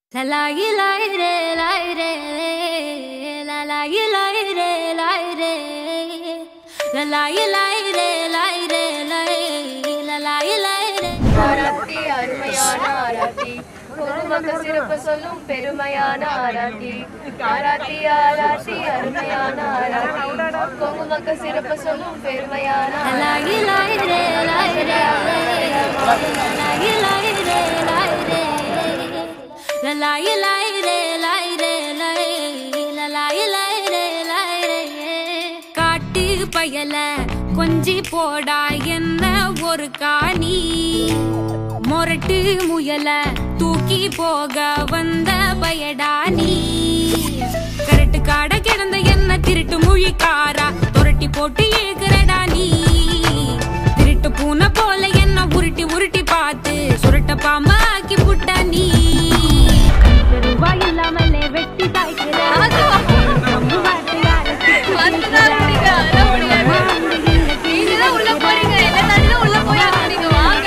La la yi la yi re la yi re la la yi la yi re la yi re la la yi la yi re la yi re la yi la la yi la yi re ஆராத்தி அருமையான ஆராத்தி குங்குமக்க சிறப்பு சொல்லும் பெருமையான ஆராத்தி ஆராத்தி ஆராத்தி அருமையான ஆராத்தி குங்குமக்க சிறப்பு சொல்லும் பெருமையான la la yi la yi re la yi re la la yi la yi re la yi re la la yi la yi re la yi re la la la yi la yi re la yi re காட்டு பயல கொஞ்சி போடா என்ன ஒரு காணி மொரட்டு முயல தூக்கி போக வந்த பயடா நீ கரட்டு காட கிடந்த என்ன திருட்டு முழிக்காரா துரட்டி போட்டு ஏகுறடா நீ திருட்டு பூனை போல என்ன உருட்டி உருட்டி பார்த்து சுருட்ட பாம்பா ஆக்கி புட்ட நீ ரூபாய் இல்லாமலே வெட்டி தாய்க்கிற அம்பு வார்த்தையால திட்டி வந்துதான் முடிங்க, அதெல்லாம் முடியாது. நீங்கதான் உள்ள போறீங்க என்ன தள்ளி உள்ள போய் நீங்க வாங்க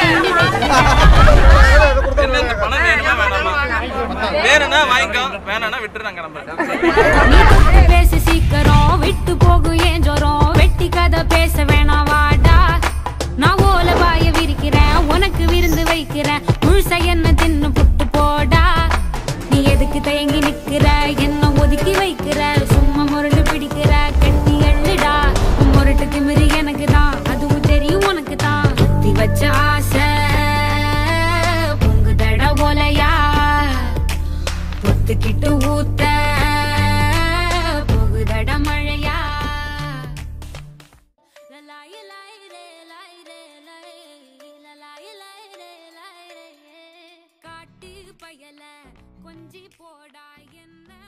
என்ன இந்த பணம் வேணுமா வேணாமா வேணும்னா வாங்கிக்கோ வேணாம்னா விட்டுறாங்க நம்ம நீ தொட்டு பேசி சீக்கிரம் விட்டு போகும் ஏன் ஜோரம் வெட்டி கதை பேச வேணாம் வாடா நான் ஓல பாய விரிக்கிறேன் உனக்கு விருந்து வைக்கிறேன் முழுசா என்ன தின்னு புட்டு போடா நீ எதுக்கு தயங்கி நிக்கிற என்ன ஒதுக்கி வைக்கிற சும்மா முரண்டு பிடிக்கிற கட்டி எள்ளுடா உன் முரட்டு திமிரு எனக்கு தான் அதுவும் தெரியும் உனக்கு தான் சுத்தி வச்ச ஆசை பொங்கு தட ஓலையா பொத்துக்கிட்டு ஊத்த போகுதட மழையா லலாயி லாய் ரே லாய் ரே லாய் லலாயி லாய் ரே லாய் ரே காட்டு பயல கொஞ்சி போடா என்ன